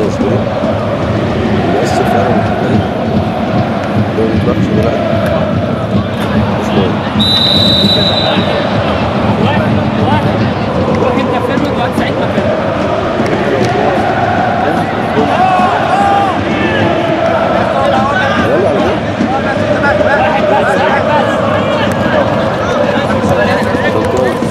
فعلا مشكلة مؤثر فعلا الحكاية لو متروحش دلوقتي مش مهم روح انت فيرود وهات سعيد مكانك يلا على طول طب كويس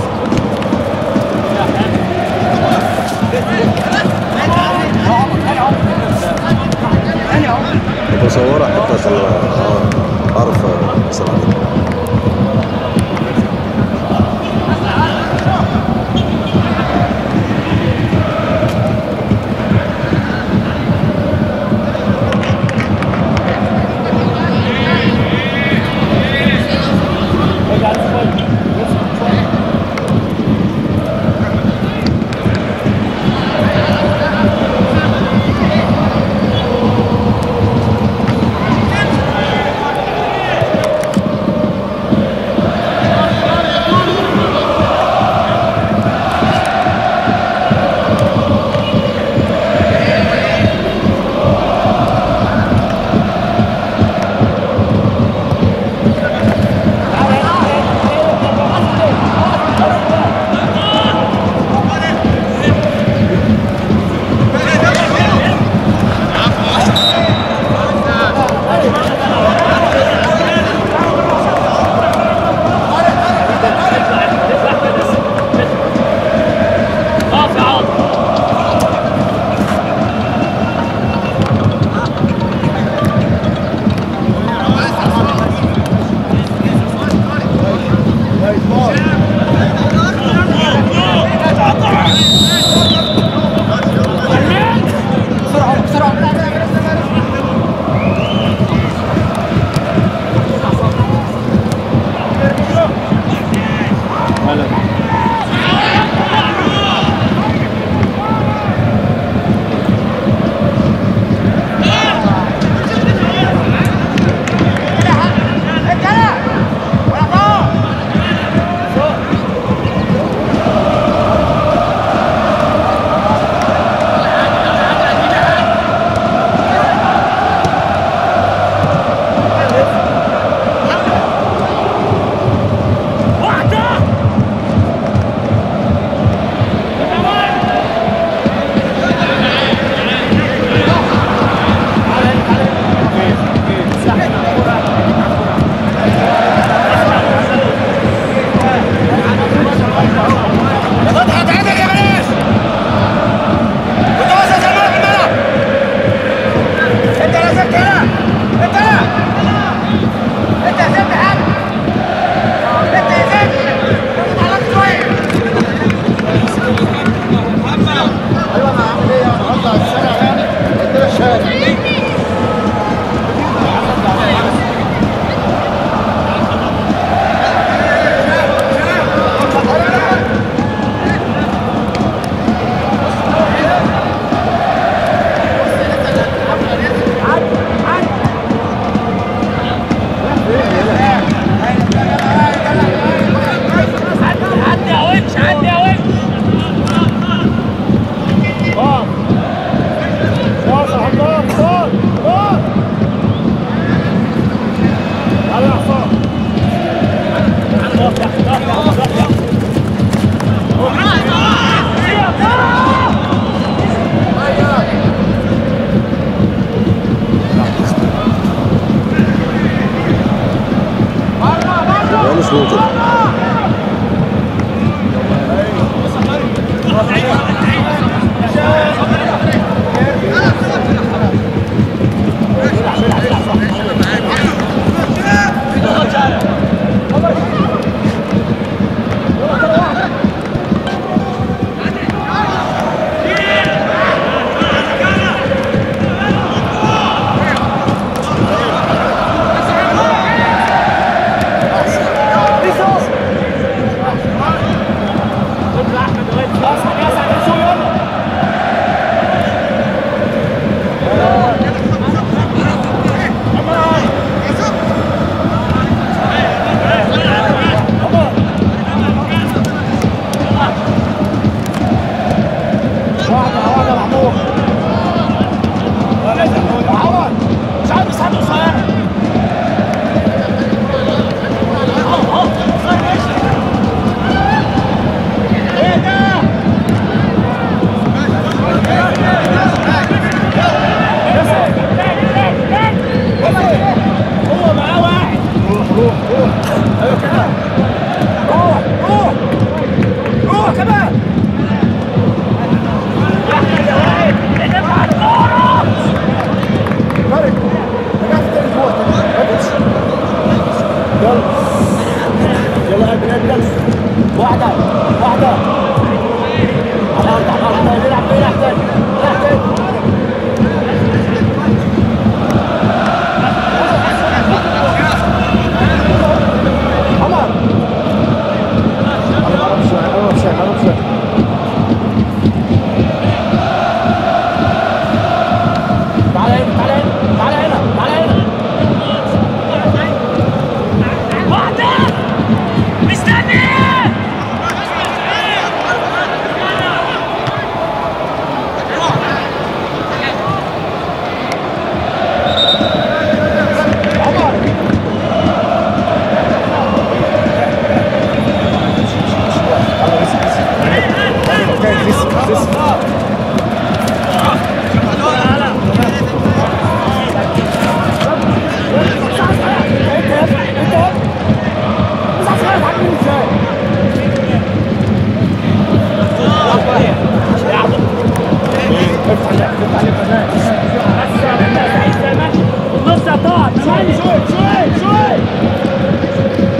نص يا طه ثمانية شوي شوي شوي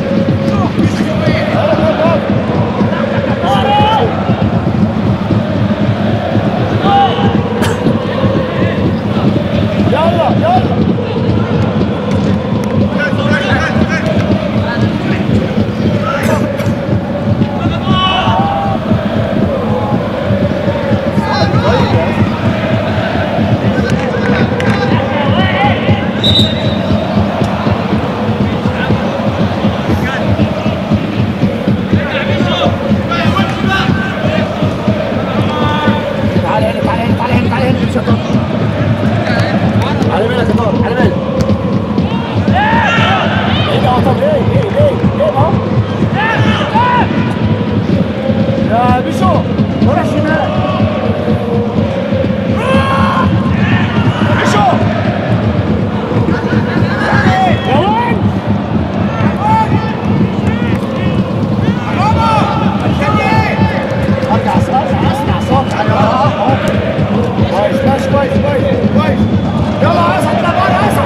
يلا يلا تعالى هنا تعالى هنا تعالى هنا تعالى هنا امشي يا طارق. على بالك يا طارق على بالك ايه ده يا طارق ايه ايه ايه ايه اهو يا بيشو روح شمال بيشو يا وين ارجع اسرع اسرع صوت على اهو كويس ماشي كويس كويس كويس يلا اسعد لا بره اسعد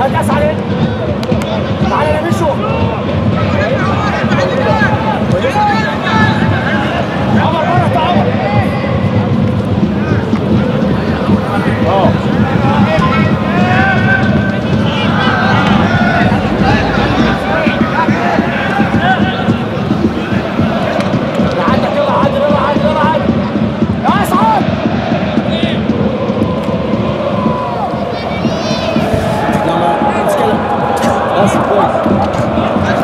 هات كاس عليه تعالى يا مشو عمر بره بتاع عمر اه عندك يلا عادل يلا عادل يلا عادل يا اسعد لا ما مشكلة بس كويس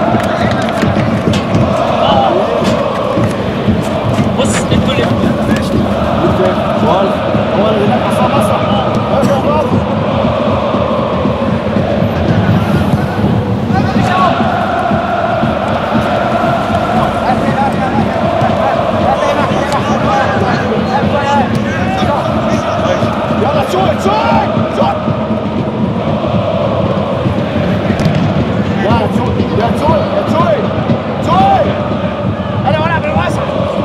بص انتوا اللي ولا ولا هناك عصام اسرع ارجع برافو يلا شوت شوت شوت يا شوت يا شوت يا شوت شوت انا بلعب بالواسع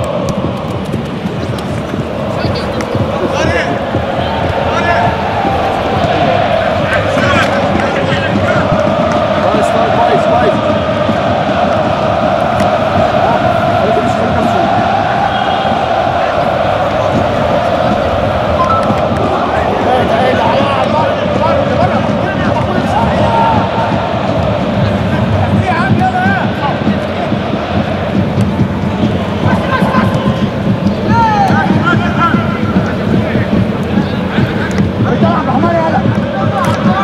كويس كويس كويس انا كنت مش نفسي ايه ده ايه ده على بره بره بره في يا عم يلا انت عبد الرحمن يلا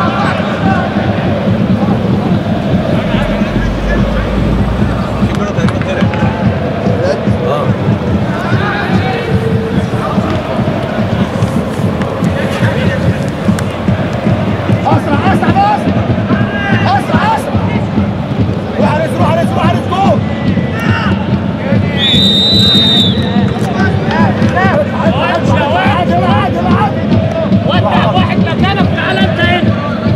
اسرع اسرع بس اسرع اسرع روح على روح على روح على جو عادي عادي عادي ودع واحد مكانك تعالى انت هنا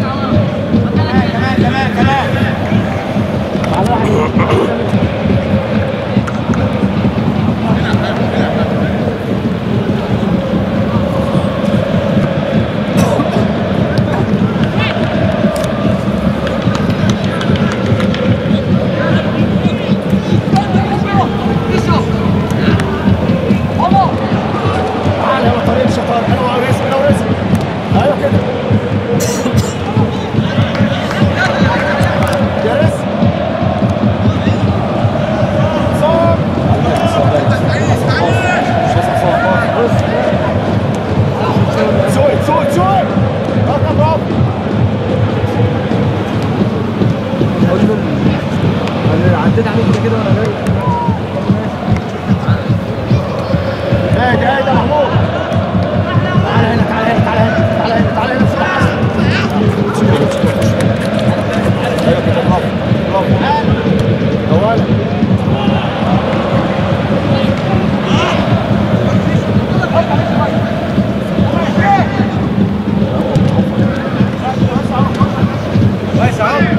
تعال يلا طريق الشطار انا واريس انا واريس ايوه كده يا ريس صار شوي شوي شوي رقم برافو عديت عليك كده كده وانا جاي ايه ده ايه ده محمود تعال هنا تعال هنا تعال هنا تعال هنا تعال هنا بسرعه ايوه كده برافو برافو اولا كويس اهو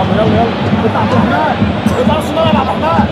يلا يلا اطلع عبد الرحمن اطلع نص الملعب يا عبد الرحمن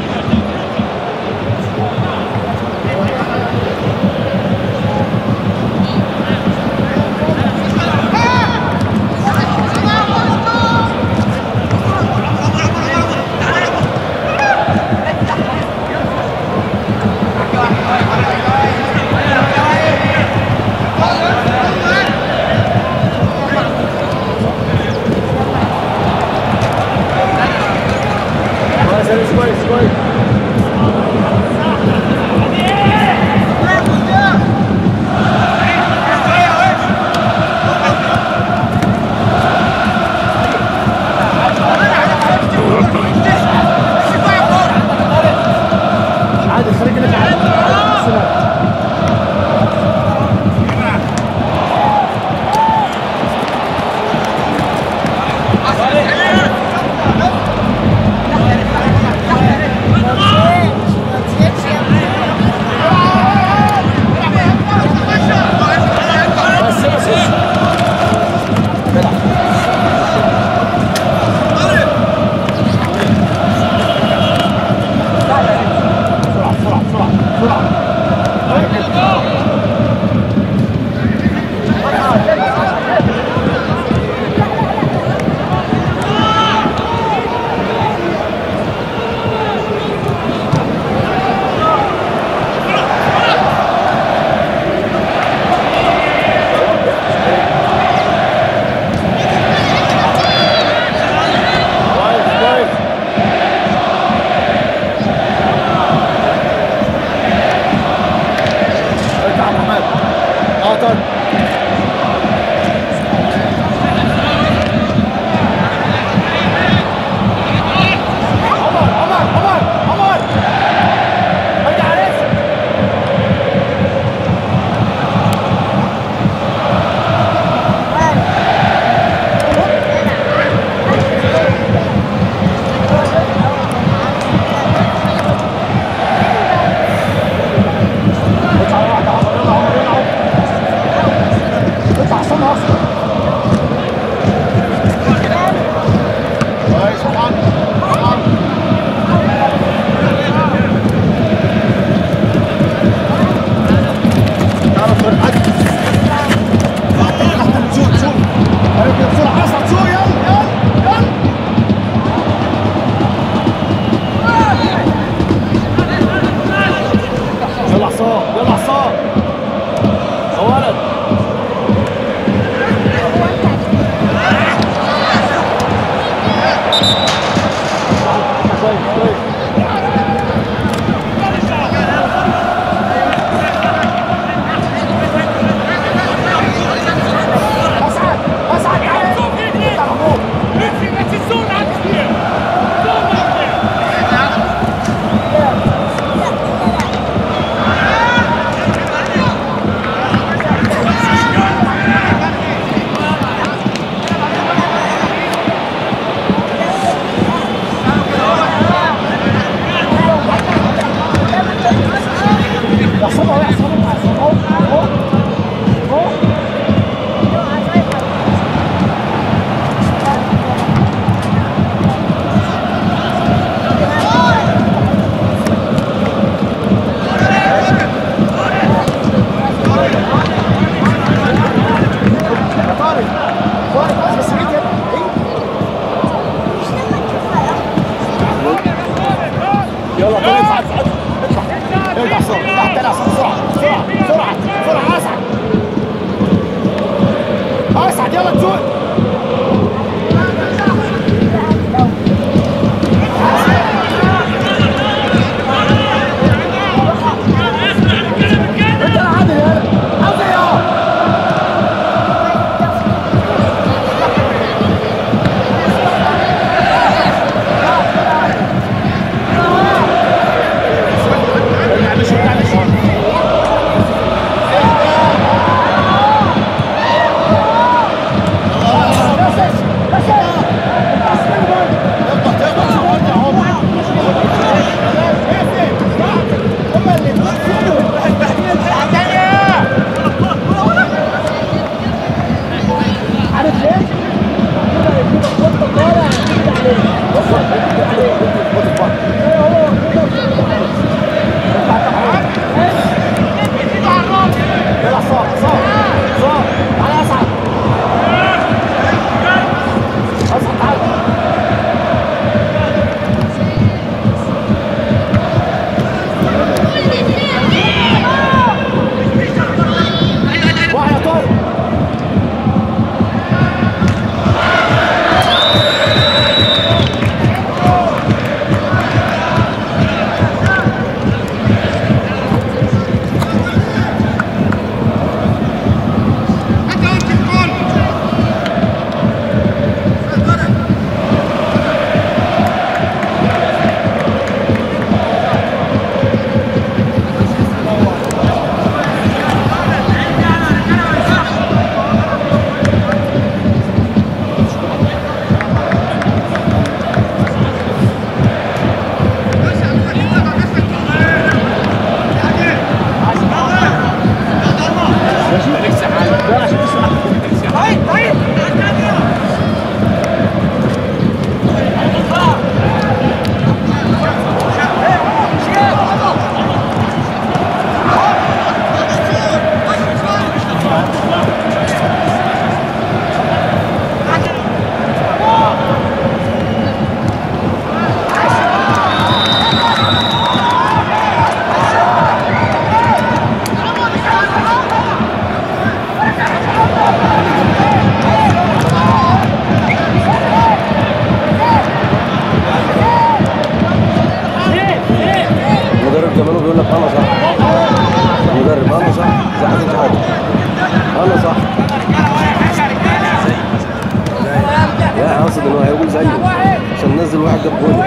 جاب جول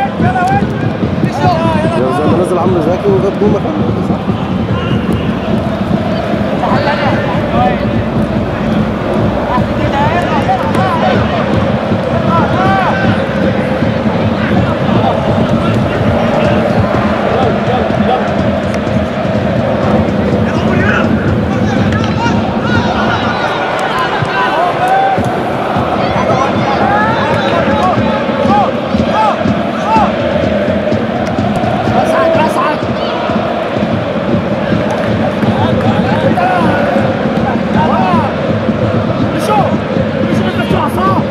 يعني زي ما نزل عمرو زكي وجاب جول مكانه صح اسعد اسعد شو شو بدك عصام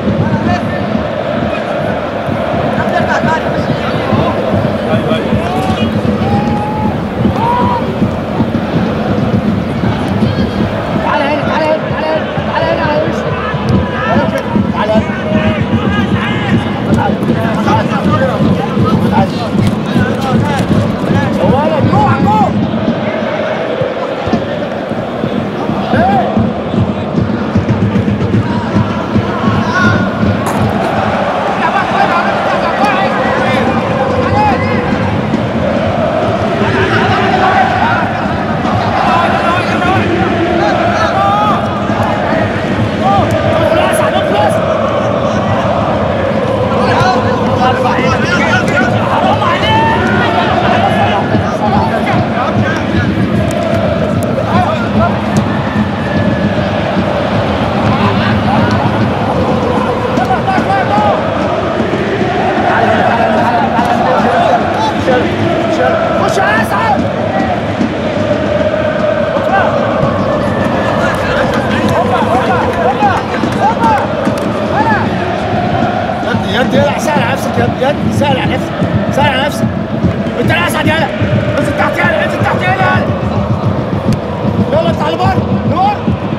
تعال هنا تعال هنا تعال هنا تعال هنا على وشي تعال هنا تعال تعال تعال ولد روح جول ايه خلاص هنخلص حرام عليك خش يا اسعد يد يد يلا سهل على نفسك يد يد سهل على نفسك سهل على نفسك انت لا اسعد يلا انزل تحت يلا انزل تحت يلا يلا يلا اطلع لبر لبر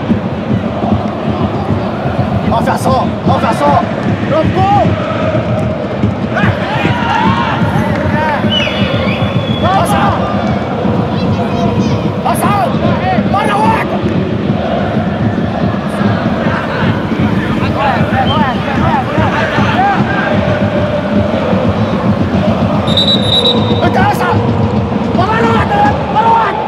اقف يا عصام اقف يا عصام اقف جول اصعد اصعد مره واحده انت اصعد مره واحده مره واحده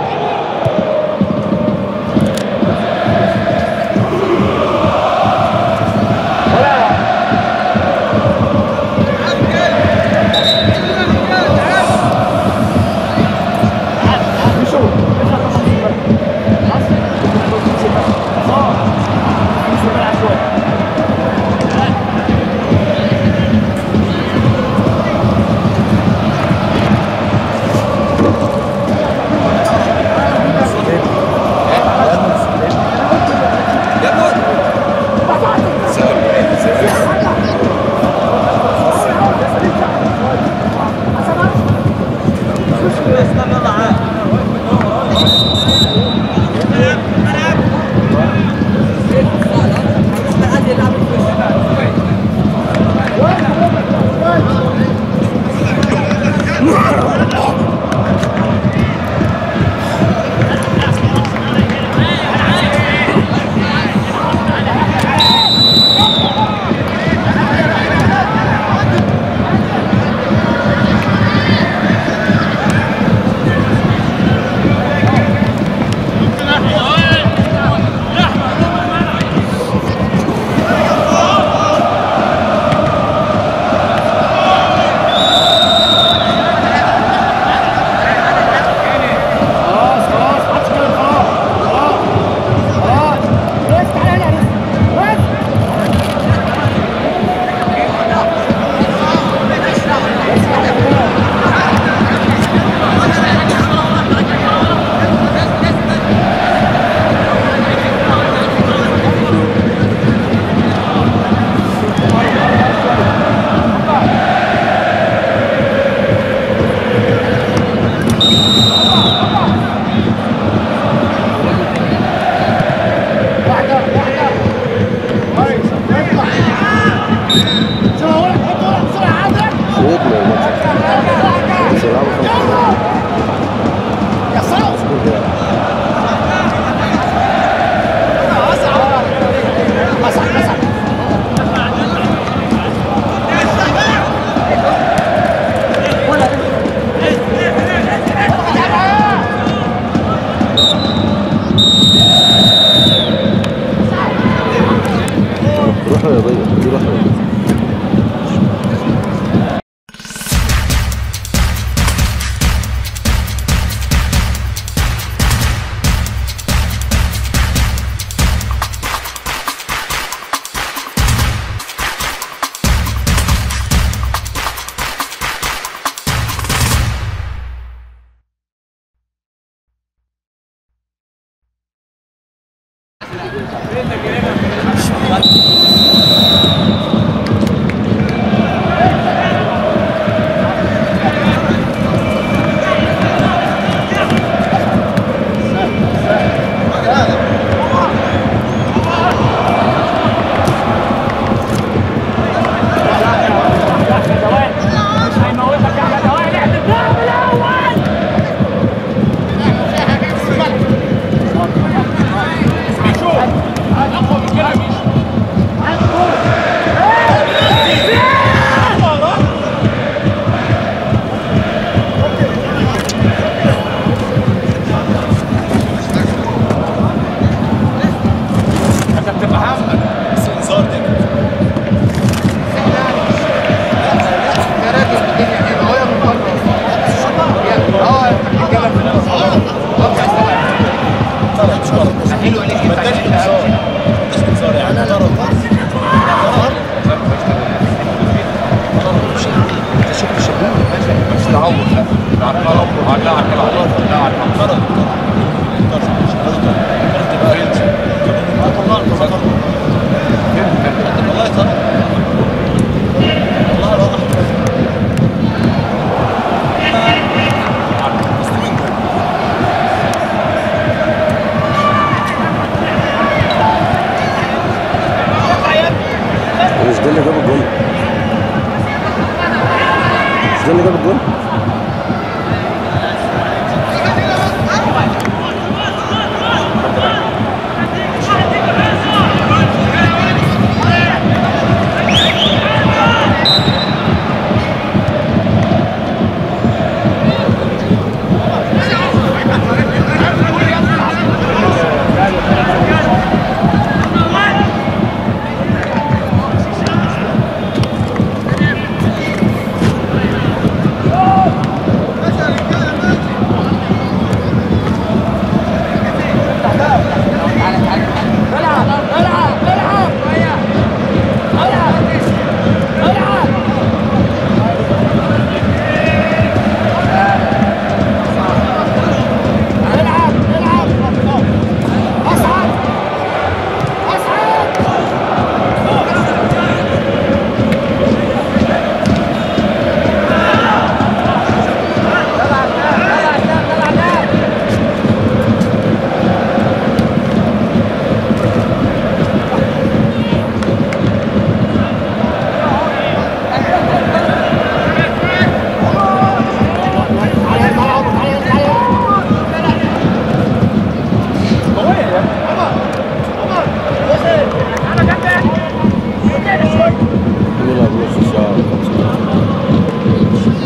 رياضيه دي روح رياضيه هيموتك يا احمد هوائل احنا الضرب الاول مش ده اللي جاب الجول مش ده اللي جاب الجول نلعب نص ساعة ولا خمس ساعات.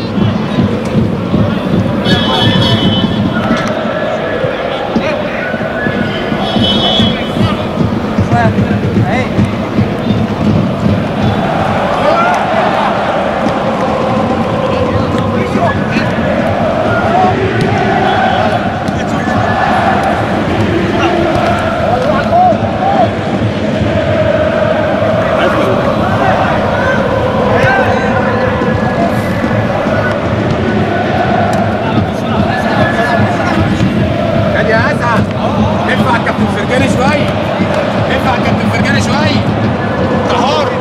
كان يا اسعد ارفع الكابتن فرجاني شويه ارفع الكابتن فرجاني شويه طهور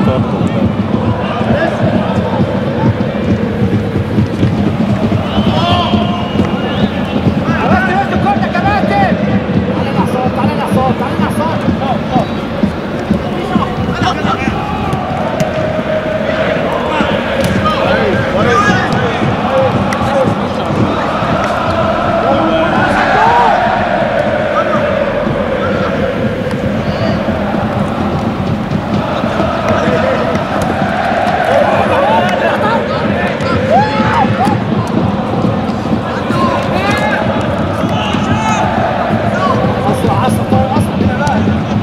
كباتن انت الكورة يا كباتن تعالى العصام تعالى العصام تعالى العصام اسرع اسرع طيب اسرع كده بقى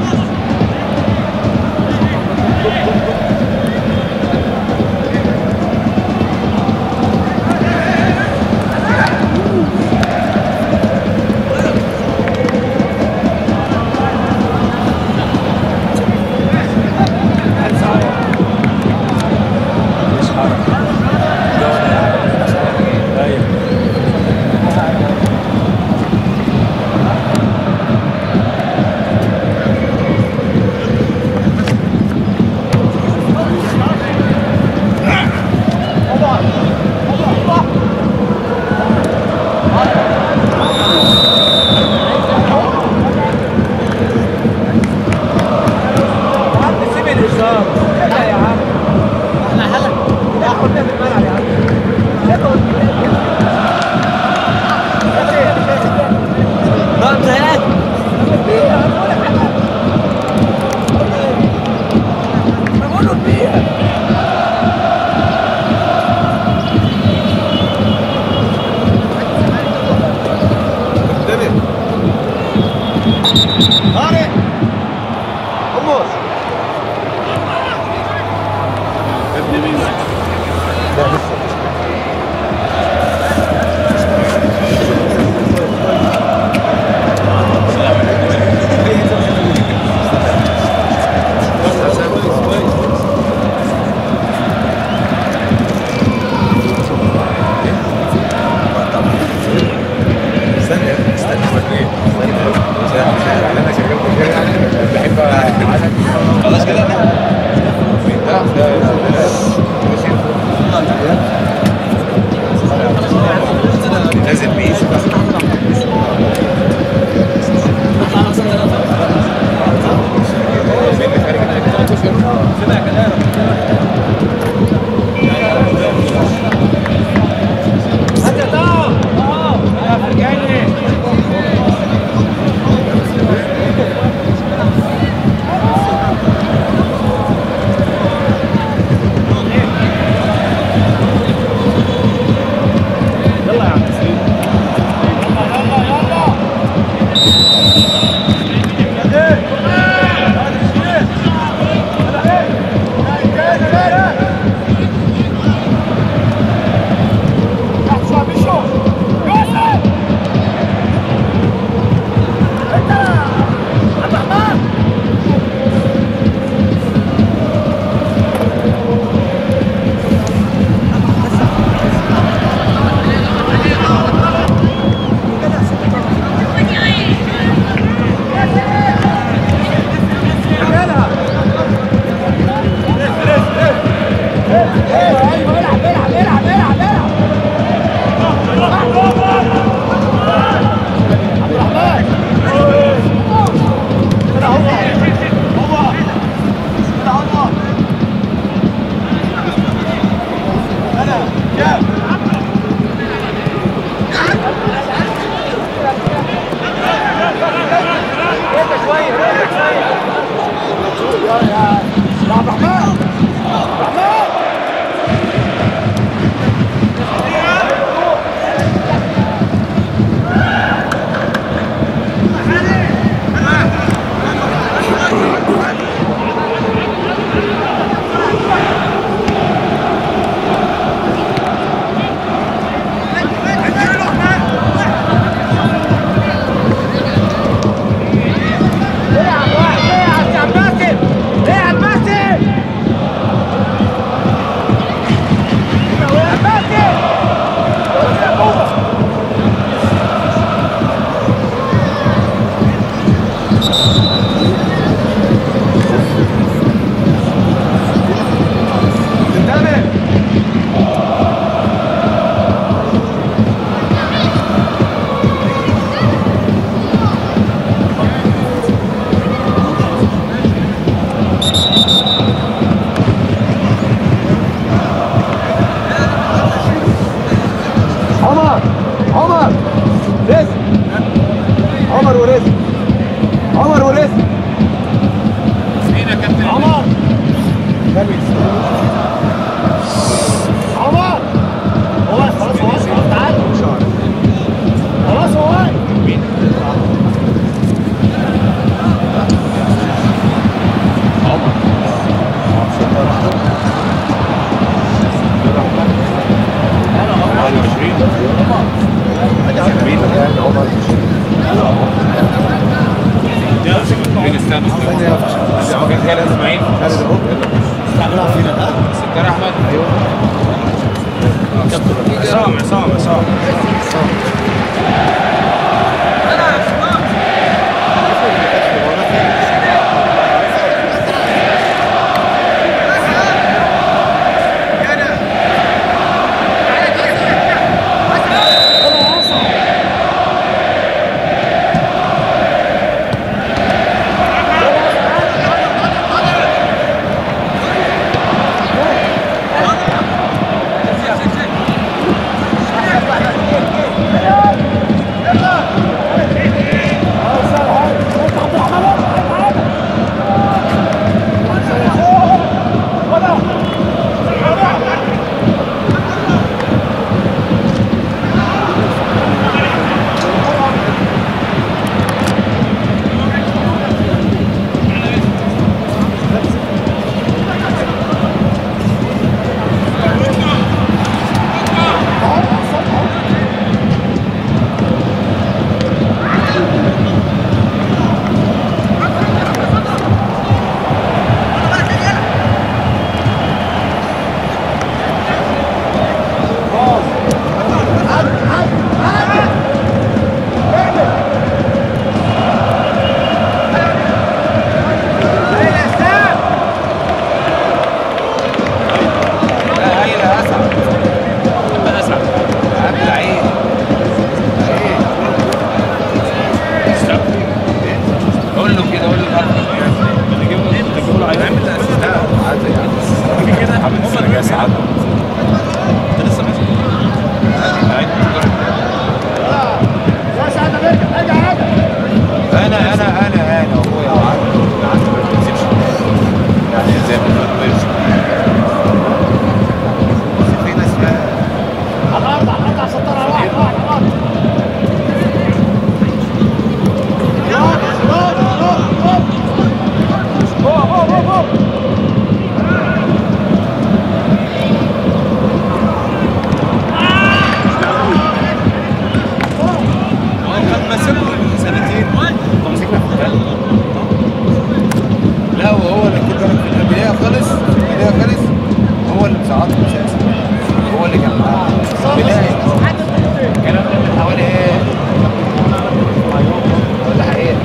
مش حركة ايوه سيب الهزار لا يا عم احنا حلق لا خدنا في الملعب يا عم ضرب ايه؟ بقوله فيها طارق قمص ابن مين؟ لا لسه استنى يا ابني استنى استنى انا شغال في كده يعني بحب اعلم خلاص كده نازل بيس يلا عمر هو واقف خلاص هو واقف خلاص تعال خلاص هو واقف فين استنى استنى كان خالد اسماعيل خالد اهو بيلعب فينا ها ستار احمد ايوه عصام عصام عصام لا هي لا اسعد اسعد عبد العيد قول له كده قول له اللي جبنا اللي جبنا عايز عامل اسيست عادي يعني كده عامل السنه سعد انت لسه ماشي يا سعد ارجع ارجع ارجع انا انا انا انا اخويا وعارف عارف ما بتنزلش يعني زي ما بتنزلش بس في ناس على الارض على الارض على السطر على واحد واحد على الارض كان ماسكه سنتين مسكنا في الخلق لا وهو اللي كل بالك في البدايه خالص في البدايه خالص هو اللي مساعدنا اساسا هو اللي كان معاه في البدايه الكلام ده من حوالي ايه ولا حقيقة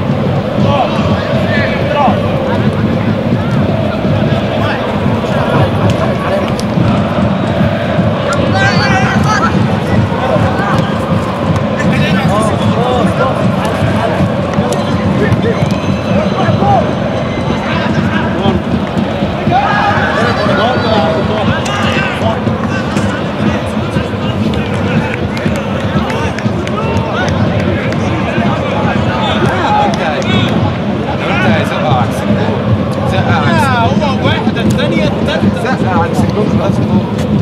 انت لو انت هيزقع عكس الجول زقع عكس هو واحده الثانيه الثالثه زقع عكس الجول خلاص جول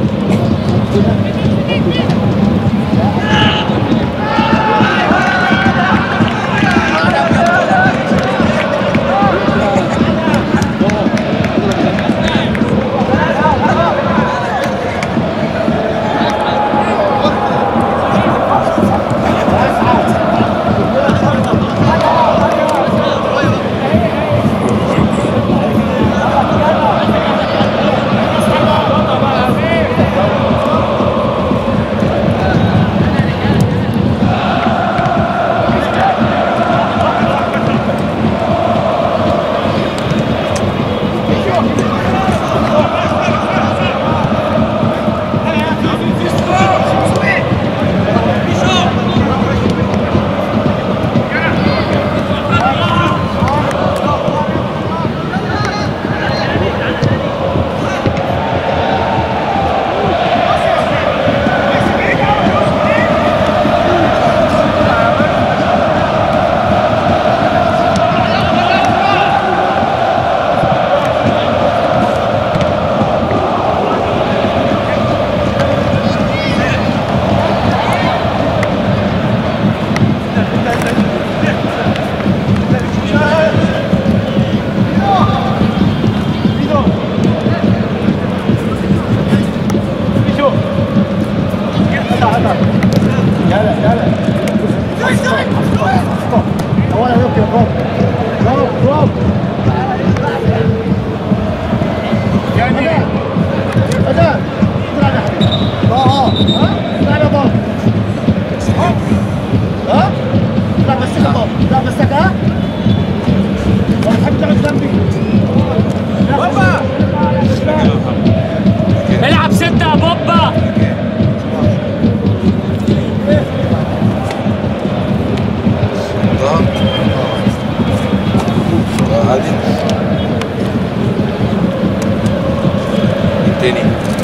تاني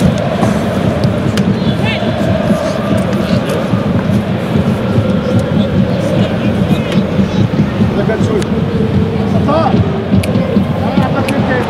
ده كان شوي خطأ انا اعطيك تاني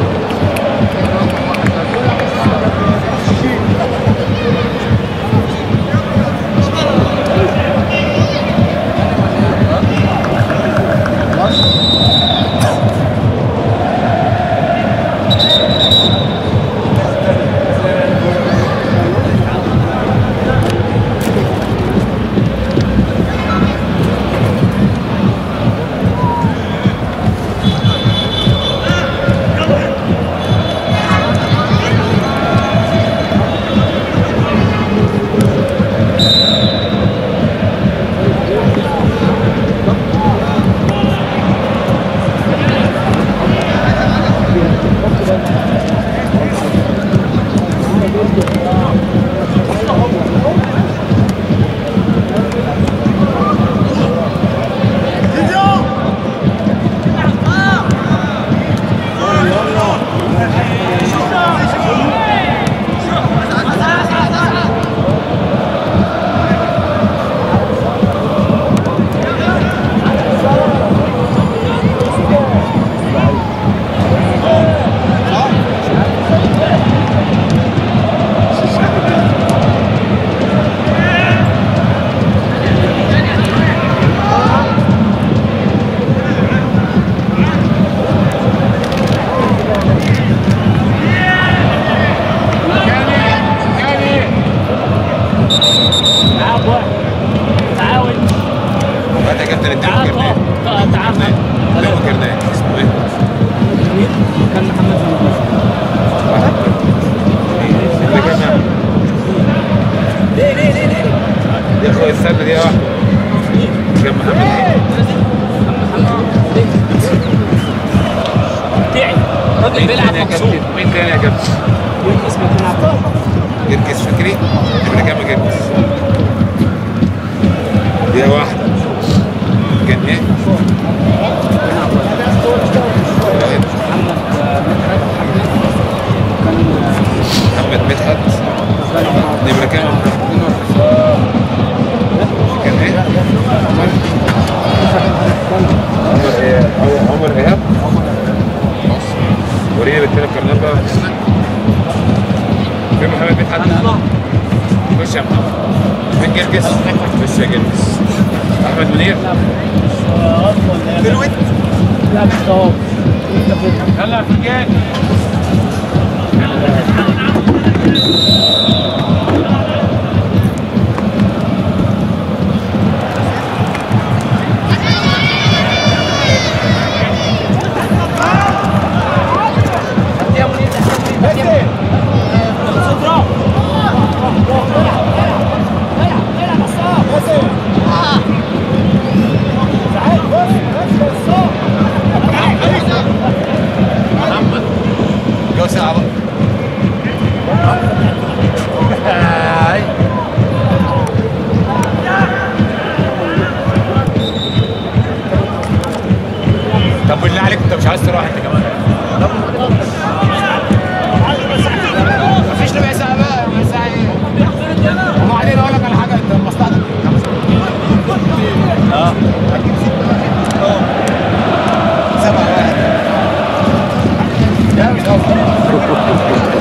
تعال واحد تعاون هات يا كابتن اديله تعال كرنيه تعال تعال اديله كرنيه اسمه ايه؟ كان محمد اللي كان ليه ليه ليه ليه يا اخويا استنى دقيقة واحدة كان محمد ايه؟ بتاعي راجل مين بيلعب تاني يا مكسور كابتن؟ مين تاني يا كابتن؟ اسمه بيلعب جرجس فكري؟ نمرة كام يا جرجس؟ دقيقة واحدة كان ايه؟ محمد مدحت نمرة كام؟ كان ايه؟ عمر ايه؟ عمر ايهاب؟ وريني بالتالي الكرنات بقى فين محمد مدحت؟ خش يا محمد فين جرجس؟ خش يا جرجس احمد منير فلوت لا مش هو يلا يا فنجان محمد جو ساعة بقى هاي. طب بالله عليك انت مش عايز تروح انت كمان مفيش ربع ساعة بقى ربع ساعة ايه؟ وبعدين اقول لك على حاجة انت مصلحتك اه سبعة واحد لا مش قصدي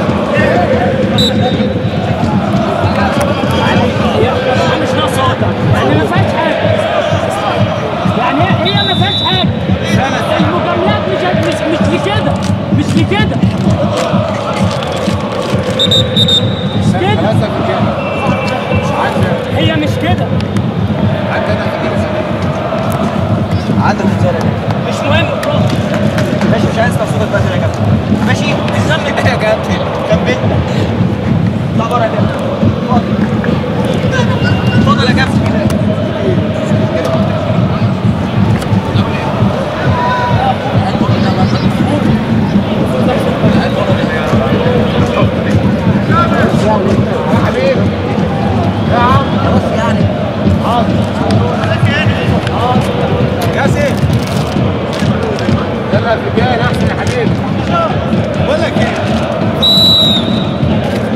مش ناقصه يعني ما فيهاش حاجه يعني هي هي ما فيهاش حاجه المجاملات مش مش مش لكده مش لكده مش كده خلاص في كده مش عندك هي مش كده عندنا في كده عندك انذار مش مهم ماشي مش عايز تصوير بس يا كابتن ماشي كمل يا كابتن كمل اطلع بره يا كابتن اتفضل يا كابتن ياسين يلا الرجال احسن يا حبيبي بقول لك ايه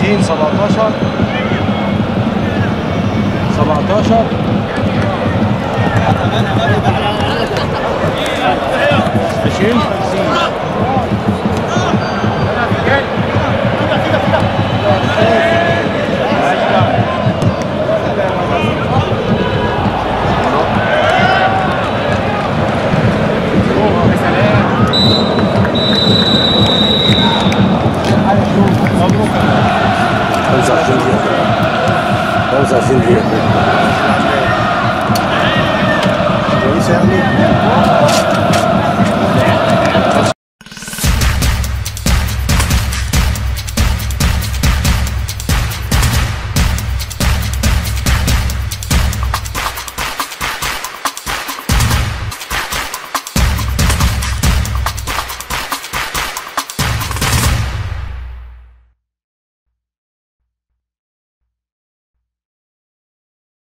30 17 17 20 50 25 دقيقة 25 دقيقة كويسه يعني